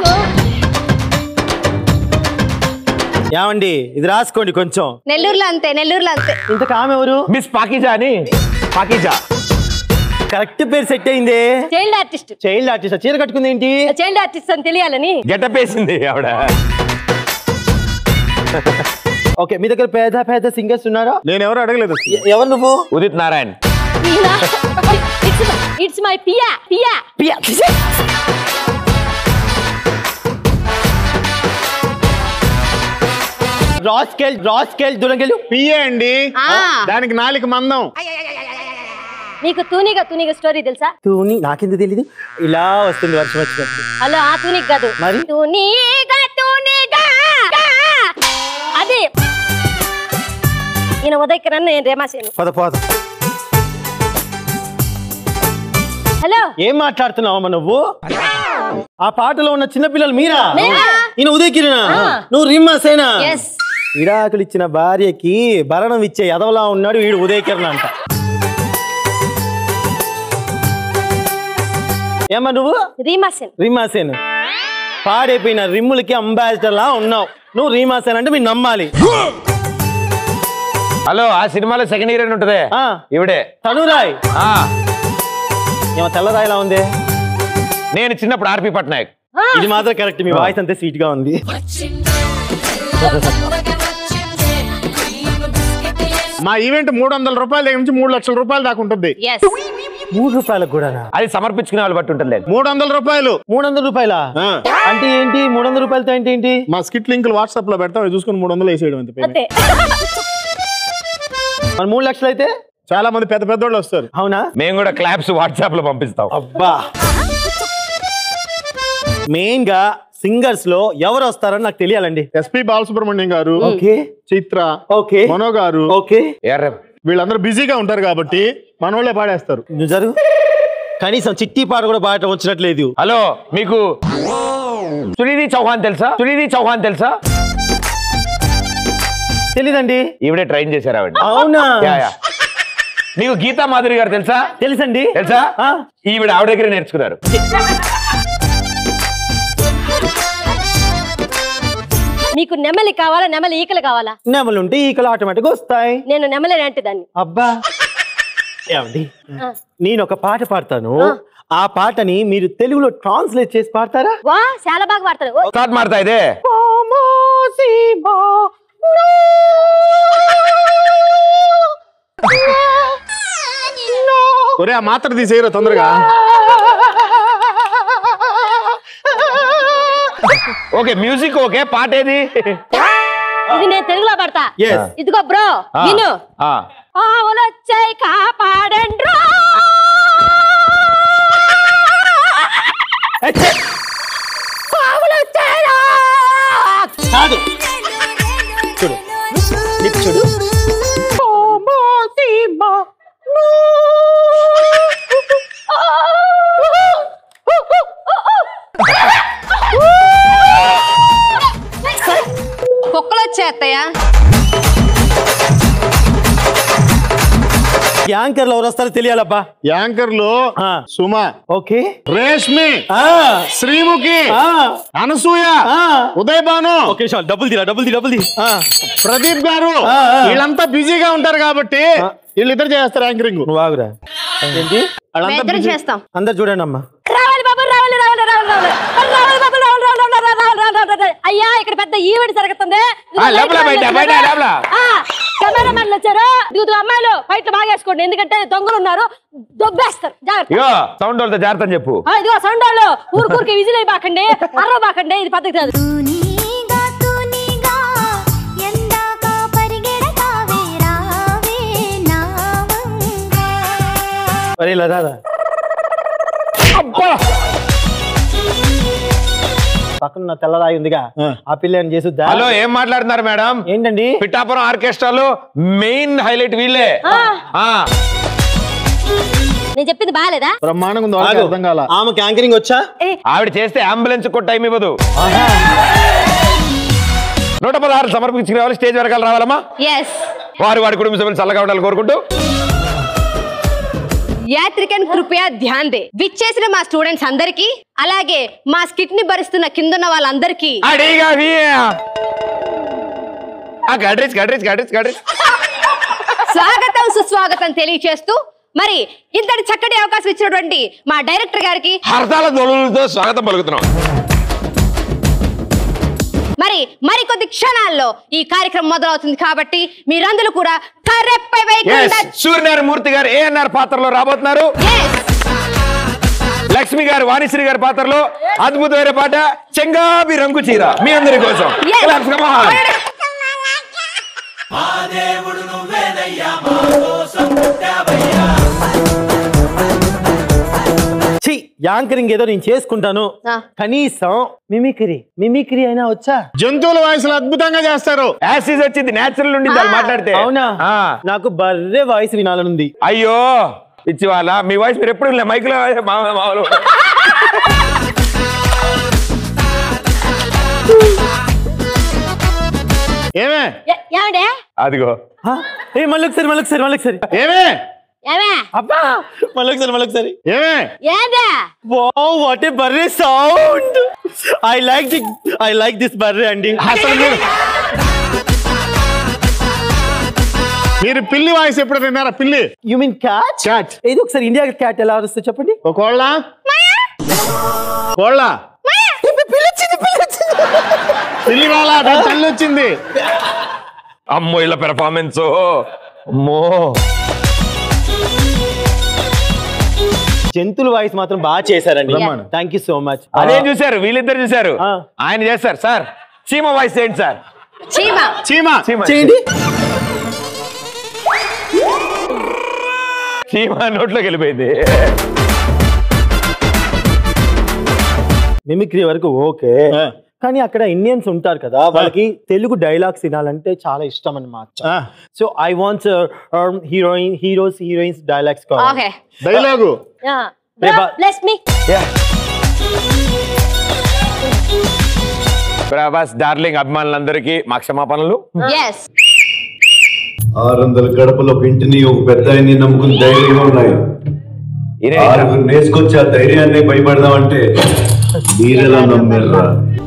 ఏమండి ఇది రాసుకోండి కొంచెం నెల్లూరులో అంతే నెల్లూరులో అంతే ఇంత కామె ఎవరు మిస్ పాకిజా అని పాకిజా కరెక్ట్ పేరు సెట్ అయింది చైల్డ్ ఆర్టిస్ట్ చైల్డ్ ఆర్టిస్ట్ చీర కట్టుకుంది ఏంటి చైల్డ్ ఆర్టిస్ట్ అని తెలియాలని గెటప్ వేసింది ఆవిడ ఓకే మీ దగ్గర పేద పేద సింగర్స్ ఉన్నారా నేను ఎవరు అడగలేదు ఎ- ఎవరు నువ్వు ఉదిత్ నారాయణ్ ఇట్స్ మై పియా పియా పియా రాస్కెల్ రాస్కెల్ దూరంకెళ్ళు పిఏ అండి ఆ. దానికి నాలుగు మందం నీకు తూనిగా తూనిగా స్టోరీ తెలుసా తూని నాకెందుకు తెలీదు ఇలా వస్తుంది వర్షం వచ్చినప్పుడు హలో ఆ తూనిక్ కాదు మరి? తూనిగా తూనిగా అది ఈయన ఉదయకరన్ నేను రేమాసేను పద పోద హలో ఏం మాట్లాడుతున్నావమ్మా నువ్వు ఆ పాటలో ఉన్న చిన్న పిల్లలు మీరా మేమా? ఈయన ఉదయకిరణా ఆ. నువ్వు రిమ్మా సేనా Yes. విడాకులు ఇచ్చిన భార్యకి భరణం ఇచ్చే ఎదవలా ఉన్నాడు వీడు ఉదయకిరణ్ అంట ఏమ్మా నువ్వు రీమాసేన్ రీమాసేన్ పాడైపోయిన రిమ్ములకి అంబాసిడర్ లా ఉన్నావు నువ్వు రీమాసేన్ అంటే మీరు నమ్మాలి హలో ఆ సినిమాలో సెకండ్ హీరోయిన్ ఉంటదే ఆ. ఇవిడే తనురాయ్ ఆ, ఏమో తెల్లరాయిలా ఉంది నేను చిన్నప్పుడు ఆర్పి పట్నాయక్ ఇది మాత్రం కరెక్ట్ మీ వాయిస్ అంతే స్వీట్ గా ఉంది మా ఈవెంట్ మూడు వందల రూపాయల దగ్గర నుంచి మూడు లక్షల రూపాయలు దాకా ఉంటుంది మూడు రూపాయలకు కూడా అది సమర్పించుకునే వాళ్ళు బట్టి ఉంటుంది మూడు వందల రూపాయలు మూడు వందల రూపాయల అంటే ఏంటి మూడు వందల రూపాయలతో ఏంటి ఏంటి మా స్కిట్ లింకులు వాట్సాప్ లో పెడతాం అవి చూసుకుని మూడు వందలు వేసేయడం అంతే payment. అంతే మరి మూడు లక్షలు అయితే చాలా మంది పెద్ద పెద్దోళ్ళు వస్తారు అవునా మేము కూడా క్లాప్స్ వాట్సాప్ లో పంపిస్తాం అబ్బా మెయిన్ గా సింగర్స్ లో ఎవరు వస్తారని నాకు తెలియాలండి ఎస్పి బాలసుబ్రహ్మణ్యం గారు ఓకే చిత్ర ఓకే మనో గారు ఓకే వీళ్ళందరూ బిజీగా ఉంటారు కాబట్టి మనోళ్ళే పాడేస్తారు నువ్వు జరుగు కనీసం చిట్టి పాట కూడా పాడటం వచ్చినట్లేదు హలో మీకు సునీతి చౌహాన్ తెలుసా సునీతి చౌహాన్ తెలుసా తెలీదండి ఈవిడే ట్రైన్ చేశారు ఆవిడ అవునా యా, యా. మీకు గీతా మాధురి గారు తెలుసా తెలుసండి తెలుసా ఈవిడ ఆవిడ దగ్గర నేర్చుకున్నారు మీకు నెమలి కావాలా నెమలి ఈకలు కావాలా నెమలు ఉంటే ఈకలు ఆటోమేటిక్ వస్తాయి నేను నెమలి అంటే దాన్ని అబ్బా ఏమండి ఆ. నేను ఒక పాట పాడతాను ఆ. ఆ పాటని మీరు తెలుగులో ట్రాన్స్లేట్ చేసి పాడతారా వా చాలా బాగా పాడతాడు ఓ, స్టార్ట్ మారుతా ఇదే ఒరే ఆ మాత్ర తీసేయరా తొందరగా ఓకే మ్యూజిక్ ఓకే పాట ఏది ఇది నేను తెలుగులో పాడతా Yes. ఇదిగో బ్రో ఆ, విను ఆ. ఆవులు వచ్చాయి కాపాడండ్రో కాదు చూడు లిప్ చూడు కుక్కలు వచ్చేస్తాయా యాంకర్లు ఎవరు వస్తారో తెలియాలబ్బా యాంకర్లు సుమ ఓకే రేష్మి శ్రీముఖి అనసూయ ఉదయ్ భాను ఓకే చాలు డబ్బులు తీరా డబ్బులు తీ డబ్బులు తీ ప్రదీప్ గారు ఆ, ఆ. వీళ్ళంతా బిజీగా ఉంటారు కాబట్టి వీళ్ళిద్దరు చేస్తారు యాంకరింగ్ నువ్వు ఆగురా ఏంటి వాళ్ళంతా మేమిద్దరం busy. చేస్తాం అందరు చూడండి అమ్మా రావాలి బాబు రావాలి రావాలి రావాలి రావాలి రావాలి బాబు రావాలి రావాలి రావాలి రావాలి రావాలి రావాలి అయ్యా ఇక్కడ పెద్ద ఈవెంట్ జరుగుతుంది ఆ, లోపల బయట, బయట, లోపల. కెమెరామెన్లు వచ్చారు దిగుతు అమ్మాయిలు బయట బాగా వేసుకోండి ఎందుకంటే దొంగలు ఉన్నారు దొబ్బేస్తారు జాగ్రత్త ఇగో సౌండ్ వాళ్ళతో జాగ్రత్త అని చెప్పు ఆ, ఇదిగో సౌండ్ వాళ్ళు ఊరుకూరికి విజిల్ అయిపోకండి అర్ర బాకండి ఇది పద్ధతి కాదు మరి ఇలా రారా పక్కన నా తెల్లరాయి ఉందిగా ఆ పిల్ల ఏం చేసుద్దా హలో ఏం మాట్లాడుతున్నారు మేడం ఏంటండి పిఠాపురం ఆర్కెస్ట్రాలో మెయిన్ హైలైట్ వీళ్ళే ఆ. నేను చెప్పింది బాగాలేదా బ్రహ్మాండంగా ఉంది వాళ్ళకి ఆగు. అర్థం కాల ఆమెకి యాంకరింగ్ వచ్చా ఆవిడ చేస్తే అంబులెన్స్ కూడా టైం ఇవ్వదు నూట పదహారు సమర్పించుకు రావాలి స్టేజ్ వరకు రావాలమ్మా ఎస్ వారి వారి కుటుంబ సభ్యులు చల్లగా ఉండాలని కోరుకుంటూ యాత్రికన్ కృపయా ధ్యాన్ దే విచ్చేసిన మా స్టూడెంట్స్ అందరికి అలాగే మా స్కిట్ ని భరిస్తున్న కిందున్న వాళ్ళందరికీ అడిగా గడ్రీస్ గడ్రీస్ గడ్రీస్ గడ్రీస్ స్వాగతం సుస్వాగతం తెలియచేస్తూ మరి ఇంతటి చక్కటి అవకాశం ఇచ్చినటువంటి మా డైరెక్టర్ గారికి హర్తాల దొలులతో స్వాగతం పలుకుతున్నాం మరి మరికొద్ది క్షణాల్లో ఈ కార్యక్రమం మొదలవుతుంది కాబట్టి మీరందరూ కూడా కరెప్పై వేయకుండా సూర్యనారాయణ మూర్తి గారు ఏఎన్ఆర్ పాత్రలో రాబోతున్నారు లక్ష్మి గారు వాణిశ్రీ గారి పాత్రలో అద్భుతమైన పాట చెంగాబి రంగు చీర మీ అందరి కోసం Yes. Claps, come on. ఛీ యాంకరింగ్ ఏదో నేను చేసుకుంటాను కనీసం మిమిక్రీ మిమిక్రీ అయినా వచ్చా జంతువుల వాయిస్లు అద్భుతంగా చేస్తారు యాసిస్ వచ్చింది నేచురల్ ఉండి దాన్ని మాట్లాడితే అవునా ఆ. నాకు బర్రె వాయిస్ వినాలనుంది అయ్యో పిచ్చి వాళ్ళ మీ వాయిస్ మీరు ఎప్పుడు మైక్ లో మా- మామూలు ఏమే ఏమండే అదిగో ఏ మళ్ళీ ఒకసారి మళ్ళీ ఒకసారి మళ్ళీ ఒకసారి ఏమే ఏమే అబ్బా మళ్ళీ ఒకసారి మళ్ళీ ఒకసారి ఏమే ఏందే వావ్ వాట్ ఏ బర్రె sound I like the I like this బర్రె అండి అసలు మీరు మీరు పిల్లి వాయిస్ ఎప్పుడు విన్నారా పిల్లి యు మీన్ క్యాట్ క్యాట్ ఇది ఒకసారి ఇండియా క్యాట్ ఎలా వస్తుంది చెప్పండి ఒక కోళ్ళ కోళ్ళ పిల్లి వాళ్ళ తల్లి వచ్చింది అమ్మో ఇలా పెర్ఫార్మెన్స్ అమ్మో జంతువుల వాయిస్ మాత్రం బాగా చేశారండి బ్రహ్మాండం. థ్యాంక్ యూ సో మచ్ అదేం చూశారు వీళ్ళిద్దరు చూశారు ఆయన చేస్తారు సార్ చీమ వాయిస్ ఏంటి సార్ చీమ చీమ చీమ చేయండి చీమ నోట్లోకి వెళ్ళిపోయింది మిమిక్రీ వరకు ఓకే కానీ అక్కడ ఇండియన్స్ ఉంటారు కదా వాళ్ళకి తెలుగు డైలాగ్స్ వినాలంటే చాలా ఇష్టం అన్నమాట so I want heroine heroes heroines dialogues okay dialogue bless me Prabhas darling అభిమానులందరికీ మా క్షమాపణలు ఎస్ ఆరు వందల గడపలో ఇంటిని ఒక పెద్ద ఆయన్ని నమ్ముకుని ధైర్యంగా ఉన్నాయి ఆరుగురు నేసుకొచ్చి ఆ ధైర్యాన్ని భయపడదామంటే మీరెలా నమ్మారా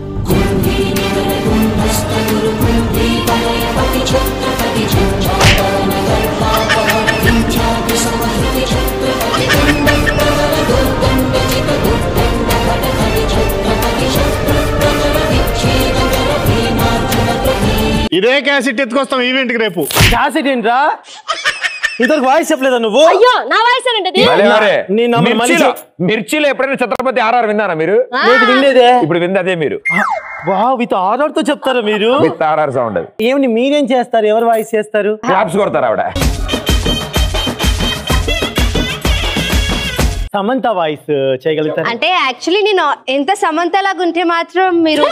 ఇదే క్యాసెట్ ఎత్తుకొస్తాం ఈవెంట్ కి రేపు క్యాసెట్ ఏంట్రా ఇంతవరకు వాయిస్ చెప్పలేదా నువ్వు అయ్యో నా వాయిస్ ఏంటది భలే వారే. నీ నంబర్ మళ్ళీ మిర్చిలో చెప్. మిర్చిలో ఎప్పుడైనా ఛత్రపతి ఆర్ఆర్ విన్నారా మీరు లేదు వినలేదే ఇప్పుడు వింది అదే మీరు వా విత్ ఆర్డర్ తో చెప్తారా మీరు విత్ ఆర్ఆర్ సౌండ్ అది ఏమండి మీరేం చేస్తారు ఎవరు వాయిస్ చేస్తారు క్లాప్స్ కొడతారు ఆవిడ సమంత వాయిస్ చేయగలుగుతారు అంటే యాక్చువల్లీ నేను ఎంత సమంతలాగా ఉంటే మాత్రం మీరు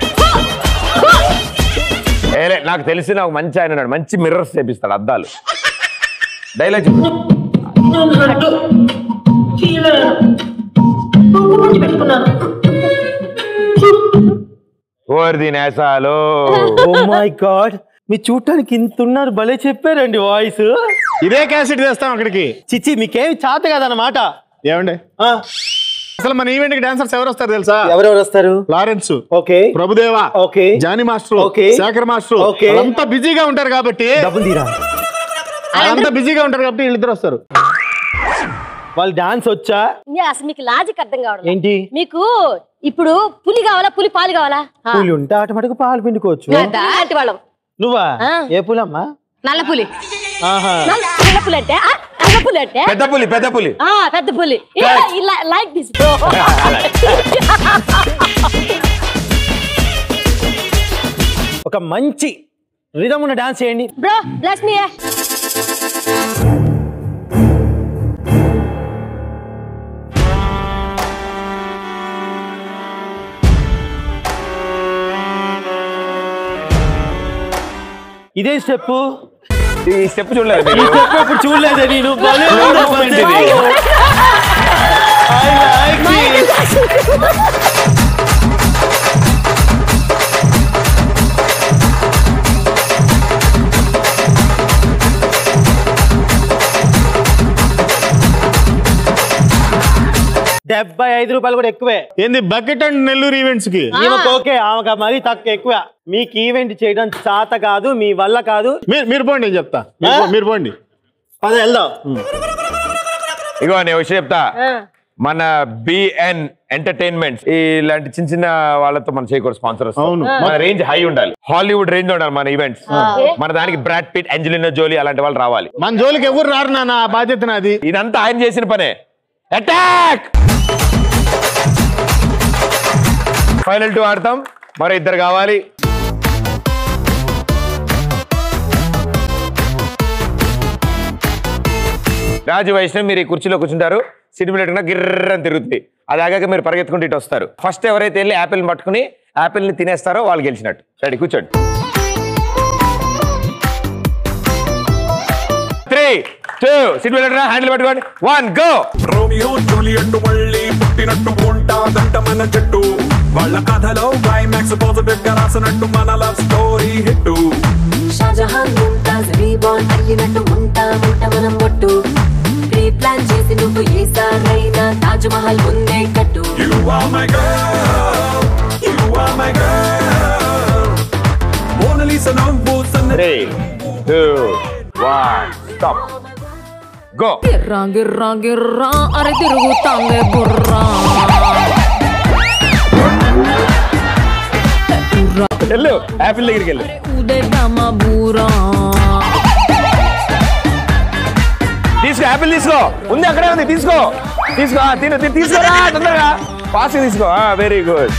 ఏలే నాకు తెలిసిన ఒక మంచి ఆయన ఉన్నాడు మంచి మిర్రర్స్ చేపిస్తాడు అద్దాలు డైలాగ్ చెప్పు ఓర్ది నేసాలు ఓ మై గాడ్ మీరు చూడటానికి ఇంత ఉన్నారు భలే చెప్పారండి వాయిస్ ఇదే క్యాసెట్ చేస్తాం అక్కడికి చిచ్చి మీకేం చేత కదన్నమాట ఏమండి అసలు మన ఈవెంట్ కి డాన్సర్స్ ఎవరు వస్తారు తెలుసా ఎవరెవరు వస్తారు Lawrence okay Prabhudeva okay Johnny master okay. Shekhar master okay. అంతా బిజీగా ఉంటారు కాబట్టి డబ్బులు తీరా అంతా బిజీగా ఉంటారు కాబట్టి వీళ్ళిద్దరు వస్తారు వాళ్ళు డాన్స్ వచ్చా యా, అసలు మీకు లాజిక్ అర్థం కావడం ఏంటి మీకు ఇప్పుడు పులి కావాలా పులి పాలు కావాలా ఆ. పూలు ఉంటే ఆటోమేటిక్ పాలు పిండుకోవచ్చు పులి లాంటి వాళ్ళం నువ్వా ఏ పూలమ్మా నల్ల పులి ఆహా నల్ల నల్ల పులి అంటే ఆ, నల్ల పులి అంటే పెద్ద పులి పెద్ద పులి ఆ, పెద్ద పులి లైక్ దిస్ ఒక మంచి రిధం ఉన్న డాన్స్ చేయండి బ్రో బ్లెస్ మీ ఇదే స్టెప్ ఈ స్టెప్ చూడలేదు ఈ స్టెప్ ఎప్పుడు చూడలేదే నేను భలే Slow ఉంది movement అసలు. ఇది. I like it. డెబ్బై ఐదు రూపాయలు కూడా ఎక్కువే ఏంది బకెట్ అండ్ నెల్లూరు ఈవెంట్స్ కి ఈమెకు ఓకే ఆమెకు మరీ తక్కువ ఎక్కువ మీకు ఈవెంట్ చేయడం చాత కాదు మీ వల్ల కాదు మీరు మీరు పోండి నేను చెప్తా మీరు పో- మీరు పోండి పద వెళ్దాం ఇగో నేను విషయం చెప్తా మన బిఎన్ ఎంటర్టైన్మెంట్ ఇలాంటి చిన్న చిన్న వాళ్ళతో మనం చేయకూడదు స్పాన్సర్ అవును. మన రేంజ్ హై ఉండాలి హాలీవుడ్ రేంజ్ ఉండాలి మన ఈవెంట్స్ మన దానికి బ్రాడ్ పిట్ అంజలినా జోలీ అలాంటి వాళ్ళు రావాలి మన జోలికి ఎవరు రారు నాన్న ఆ బాధ్యత నాది ఇదంతా ఆయన చేసిన పనే అటాక్ ఫైనల్ టూ ఆడతాం మరో ఇద్దరు కావాలి రాజు వైష్ణవ్ మీరు ఈ కుర్చీలో కూర్చుంటారు సినిమేట్ గిర్రని తిరుగుతుంది అది ఆగాక మీరు పరిగెత్తుకుంటూ ఇటు వస్తారు ఫస్ట్ ఎవరైతే వెళ్ళి యాపిల్ పట్టుకుని యాపిల్ ని తినేస్తారో వాళ్ళు గెలిచినట్టు రెడీ కూర్చోండి త్రీ టూ సినిమేట్ హ్యాండిల్ పట్టుకోండి వన్ గో రోమియో జూలియట్ మళ్ళీ పుట్టినట్టు ఉంటాదంట మన చెట్టు వాళ్ళ కథలో క్లైమాక్స్ పాజిటివ్ గా రాసినట్టు మన love story hit Shahjahan Mumtaz reborn అయ్యినట్టు ఉంటాముంట మనం ఒట్టు ప్రీ ప్లాన్ చేసి నువ్వు ఏ సారైనా తాజ్ మహల్ ముందే కట్టు You are my girl, you are my girl. Mona Lisa నవ్వు సన్న three two one stop go గిర్రా గిర్రా గిర్రా అరే తిరుగుతాందే బుర్రా వెళ్ళు యాపిల్ దగ్గరికి వెళ్ళు ఉదేద్దామా బూరా తీసుకో యాపిల్ తీసుకో ఉంది అక్కడే ఉంది తీసుకో తీసుకో ఆ, తిను తిను, తీసుకోరా తొందరగా ఫాస్ట్ తీసుకో very good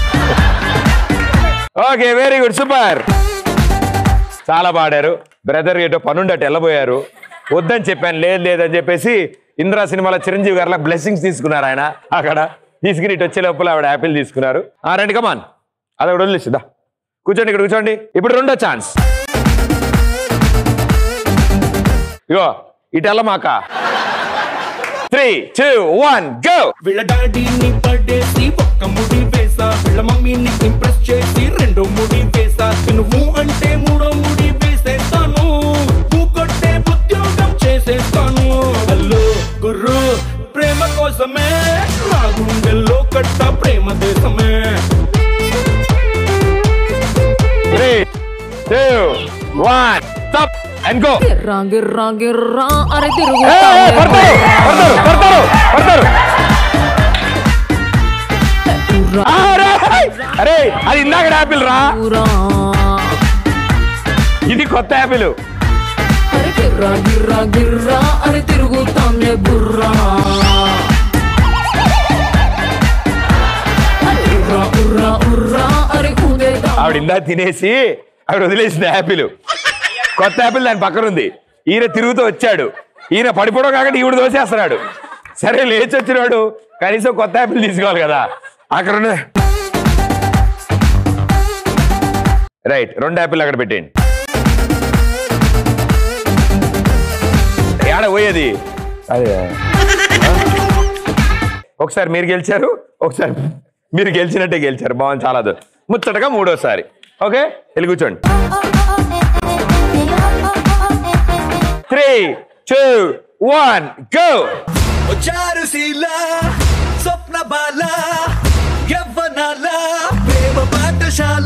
okay very good super చాలా పాడారు బ్రదర్ ఏటో పనుండట వెళ్ళబోయారు వద్దని చెప్పాను లేదు లేదని చెప్పేసి ఇంద్రా సినిమాలో చిరంజీవి గారిలా బ్లెస్సింగ్స్ తీసుకున్నారు ఆయన అక్కడ తీసుకుని ఇటు వచ్చే లోపల ఆవిడ యాపిల్ తీసుకున్నారు ఆ రండి కమాన్ అది ఒకటి వదిలేసిద్దా కూర్చోండి ఇక్కడ కూర్చోండి ఇప్పుడు రెండో ఛాన్స్ ఇగో ఇటు వెళ్ళమాక త్రీ టూ వన్ గో వీళ్ళ డాడీని పడేసి ఒక్క ముడి వేసా వీళ్ళ మమ్మీని ఇంప్రెస్ చేసి రెండో ముడి వేసా నువ్వు అంటే మూడో ముడి వేసేస్తాను నువ్వు కొట్టే ఉద్యోగం చేసేస్తాను హలో గుర్రు ప్రేమ కోసమే నా గుండెల్లో కట్ట ప్రేమ దేశమే three two one stop and go గిర్రా గిర్రా గిర్రా అరే పడతారు పడతారు పడతారు పడతారు ఆ, అరే, అరే అది ఇందాక యాపిల్ రా ఇది కొత్త యాపిల్ అరే గిర్రా గిర్రా గిర్రా అరే తిరుగుతాందే బుర్రా అరే ఉర్రా ఉర్రా ఉర్రా అరే కూదేదా ఆవిడ ఇందా తినేసి ఆవిడ వదిలేసింది యాపిల్ కొత్త యాపిల్ దాని పక్కన ఉంది ఈయన తిరుగుతూ వచ్చాడు ఈయన పడిపోవడం కాకుండా ఈవిడ దోసేస్తున్నాడు సరే లేచి వచ్చినాడు కనీసం కొత్త యాపిల్ తీసుకోవాలి కదా అక్కడ ఉన్న రైట్ రెండు యాపిల్ అక్కడ పెట్టేయండి ఏడ పోయేది అదే ఒకసారి మీరు గెలిచారు ఒకసారి మీరు గెలిచినట్టే గెలిచారు బాగుంది చాలా అద్భుతం. ముచ్చటగా మూడోసారి ఓకే వెళ్ళి కూర్చోండి త్రీ టూ వన్ గో చారుశీల స్వప్న బాల యవ్వనాల ప్రేమ పాఠశాల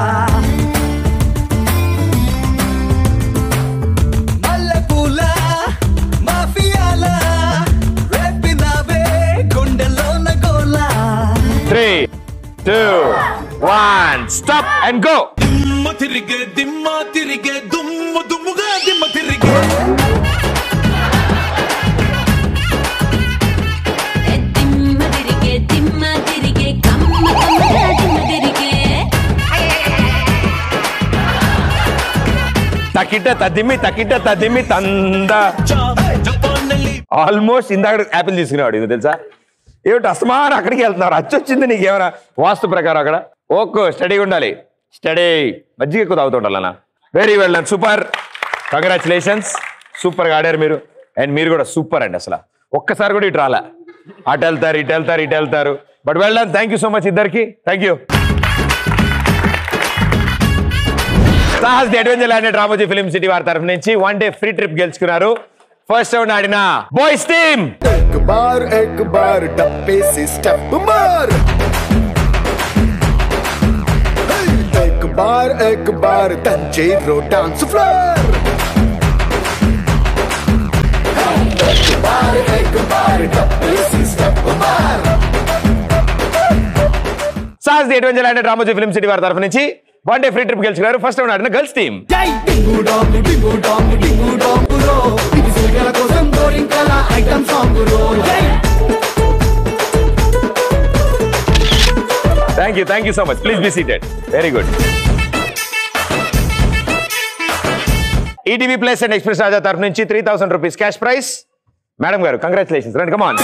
మల్లెపూల మాఫియాల రేపినావే గుండెలోన గోలా three two one stop and go దిమ్మ తిరిగే దిమ్మ తిరిగే దుమ్ము దుమ్ముగా దిమ్మ తిరిగే దిమ్మ తిరిగే దిమ్మ తిరిగే కమ్మ కమ్మగా దిమ్మ తిరిగే తకిట తదిమి తకిట తదిమి తంద ఆల్మోస్ట్ ఇందాక యాపిల్ తీసుకునేవాడు ఇది తెలుసా ఏమిటి అసమాన్ అక్కడికి వెళ్తున్నారు అచ్చొచ్చింది నీకేమైనా వాస్తు ప్రకారం అక్కడ ఓకే స్టడీగా ఉండాలి స్టడీ మజ్జిగ ఎక్కువ తాగుతుండాలన్నా very well done super congratulations సూపర్గా ఆడారు మీరు అండ్ మీరు కూడా సూపర్ అండి అసలు ఒక్కసారి కూడా ఇటు రాలా అటు వెళ్తారు ఇటు వెళ్తారు ఇటు వెళ్తారు but well done thank you so much ఇద్దరికి thank you Sahas the adventure land Ramoji film city వారి తరఫు నుంచి వన్ డే ఫ్రీ ట్రిప్ గెలుచుకున్నారు ఫస్ట్ రౌండ్ ఆడిన బాయ్స్ టీమ్ एक बार एक बार डब्बे से स्टेप मार एक बार एक बार तंजेरो डांस फ्लोर एक बार एक बार डब्बे से स्टेप मार Sahas the adventure land Ramoji film city వారి తరఫు నుంచి వన్ డే ఫ్రీ ట్రిప్ గెలుచుకున్నారు ఫస్ట్ రౌండ్ ఆడిన గర్ల్స్ టీమ్ డింగు డాంగు డింగు డాంగు డింగు డాంగు రో ఇది సిగల కోసం గోరింకల ఐటమ్ సాంగ్ రో thank you thank you so much please be seated very good ETV plus and express Raja తరఫు నుంచి three thousand rupees cash prize madam గారు కంగ్రాచులేషన్స్ రండి కమాన్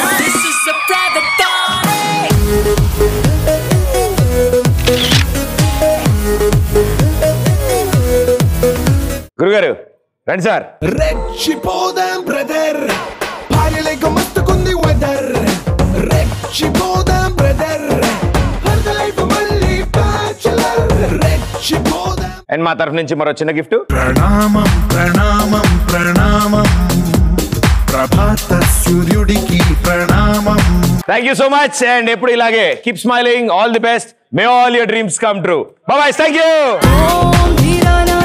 గురుగారు రండి సార్ రెచ్చిపోదాం బ్రదర్ భార్యలేక మస్తుకుంది వెదర్ రెచ్చిపోదాం బ్రదర్ లైఫ్ మళ్ళీ బ్యాచులర్ రెచ్చిపోదాం అండ్ మా తరఫు నుంచి మరో చిన్న గిఫ్ట్ ప్రణామం ప్రణామం ప్రణామం ప్రభాత సూర్యుడికి ప్రణామం thank you so much and ఎప్పుడు ఇలాగే keep smiling all the best may all your dreams come true boy thank you ధీరానా